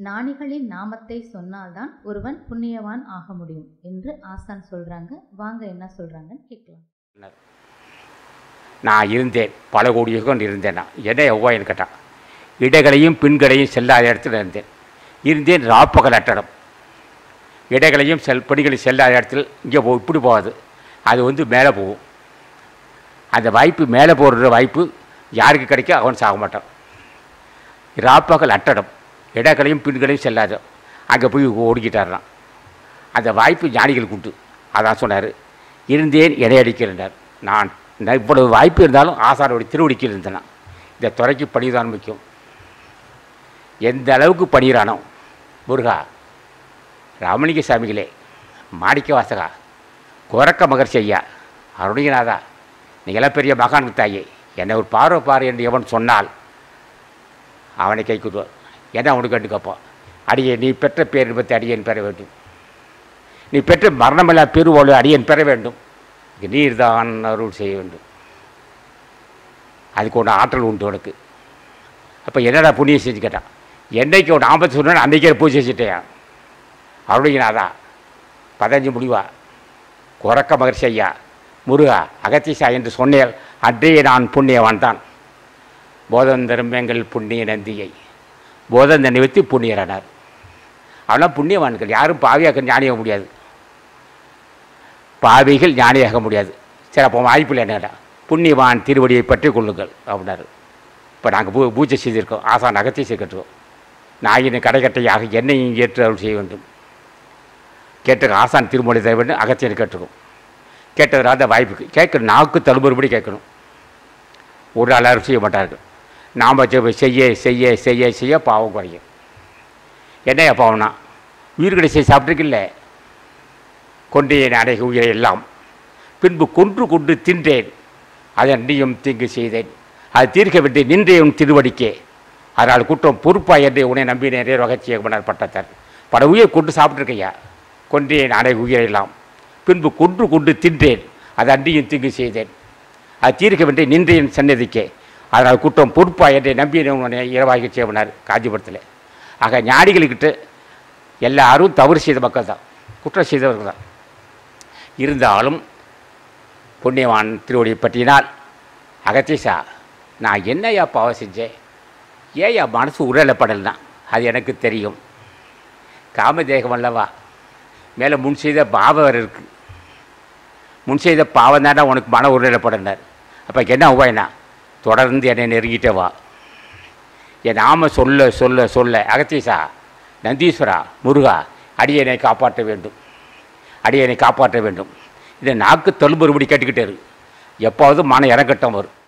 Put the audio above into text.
ஞானிகளின் நாமத்தை சொன்னால்தான் ஒருவன் புண்ணியவான் ஆக முடியும் என்று ஆசான் சொல்றாங்க வாங்க என்ன சொல்றாங்கன்னு கேட்கலாம் நான் இருந்தேன் பல கோடி யுகம் இருந்தேன் நான் என்ன எவ்வாயின்னு கேட்டான் இடைகளையும் பின்களையும் செல்லாத இடத்துல இருந்தேன் இருந்தேன் ராப்பகல் அட்டடம் இடைகளையும் செல் படிகளையும் செல்லாத இடத்துல இங்கே போ இப்படி போகாது அது வந்து மேலே போகும் அந்த வாய்ப்பு மேலே போகிற வாய்ப்பு யாருக்கு கிடைக்க அவன் சாக மாட்டான் ராப்பகல் அட்டடம் இடங்களையும் பின்களையும் செல்லாது அங்கே போய் ஓடிக்கிட்டாரான் அந்த வாய்ப்பு ஞானிகளுக்கு உண்டு அதான் சொன்னார் இருந்தேன் இடையடிக்கிறேன் நான் நான் இவ்வளவு வாய்ப்பு இருந்தாலும் ஆசாரோடைய திருவடிக்கையில் இருந்தேன் இந்த துறைக்கு பணிதான் முக்கியம் எந்த அளவுக்கு பணிகிறானோ முருகா ராமலிங்க சாமிகளே மாணிக்க வாசகா குரக்க மகர்ஷி ஐயா அருணிகநாதா நீங்களாம் பெரிய மகான் தாயே என்னை ஒரு பார்வை பாரு என்று எவன் சொன்னால் அவனை கை கூட்டுவார் என்ன அவனுக்கு கண்டு கேட்பான் அடியே நீ பெற்ற பேர் பற்றி அடியேன் பெற வேண்டும் நீ பெற்ற மரணமில்லா பெருவோடு அடியேன் பெற வேண்டும் நீர் தான் அருள் செய்ய வேண்டும் அதுக்கு ஒன்று ஆற்றல் உண்டு உனக்கு அப்போ என்னடா புண்ணியம் செஞ்சு கேட்டான் என்னைக்கு ஒன்று ஆபத்து சொன்னா அன்றைக்கே பூஜை செஞ்சுட்டேன் அருளிங்கநாதா பதினஞ்சு முடிவா குறக்க மகிழ்ச்சி ஐயா முருகா அகத்தீசா என்று சொன்னேன் அன்றே நான் புண்ணியவான் தான் போதந்தரும் எங்கள் புண்ணிய நந்தியை போதந்தனை வைத்து புண்ணியரானார் அவெல்லாம் புண்ணியவான்கள் யாரும் பாவியாக்க ஞானியாக முடியாது பாவிகள் ஞானியாக முடியாது சரி அப்போ வாய்ப்பில் என்ன புண்ணியவான் திருவடியை பற்றி கொள்ளுங்கள் அப்படின்னாரு இப்போ நாங்கள் பூ பூஜை செய்திருக்கோம் ஆசான் அகத்தீசை கட்டுவோம் நாயினை கடைக்கட்டையாக என்னையும் ஏற்று அருள் செய்ய வேண்டும் கேட்டு ஆசான் திருமொழி தர வேண்டும் அகத்தியனை கேட்டுருக்கோம் கேட்டதுனால அந்த வாய்ப்புக்கு கேட்கணும் நாக்கு தழும்புறுபடி கேட்கணும் ஒரு நாள் அருள் செய்ய மாட்டார்கள் நாம் செய்ய செய்ய செய்ய செய்ய பாவம் குறையும் என்னையா பாவம்னா உயிர்களை செய்ய சாப்பிட்ருக்கில்ல கொண்டேன் அடைக உயிரை எல்லாம் பின்பு கொன்று கொண்டு தின்றேன் அதன் நீயும் தீங்கு செய்தேன் அது தீர்க்க விட்டு நின்றேன் திருவடிக்கே அதனால் குற்றம் பொறுப்பா என்று உன்னை நம்பி நிறைய வகச்சியமனர் பட்டத்தார் பல உயிர் கொண்டு சாப்பிட்ருக்கையா கொன்றேன் அடை உயிரெல்லாம் பின்பு கொன்று கொண்டு தின்றேன் அது அன்றியும் தீங்கு செய்தேன் அது தீர்க்க வேண்டிய நின்றேன் சன்னதிக்கே அதனால் குற்றம் பொறுப்பா என்று நம்பி உன்னை இரவாகி செய்வனார் காஞ்சிபுரத்தில் ஆக ஞானிகளுக்கிட்ட எல்லாரும் தவறு செய்த மக்கள் தான் குற்றம் செய்தவர்கள் தான் இருந்தாலும் புண்ணியவான் திருவடியை பற்றினால் அகத்தீசா நான் என்னையா பாவம் செஞ்சேன் ஏயா மனசு உருளப்படலைனா அது எனக்கு தெரியும் காமதேகம் அல்லவா மேலே முன் செய்த பாவம் வேறு இருக்குது முன் செய்த பாவம் தானே உனக்கு மன உருளப்படனார் அப்போ என்ன உபாயனா தொடர்ந்து என்னை நெருங்கிட்டே வா என் நாம சொல்ல சொல்ல சொல்ல அகத்தீசா நந்தீஸ்வரா முருகா அடியனை காப்பாற்ற வேண்டும் அடியனை காப்பாற்ற வேண்டும் இதை நாக்கு தழும்புறுபடி கேட்டுக்கிட்டே இருக்கு எப்போவது மன இறக்கட்டம் வரும்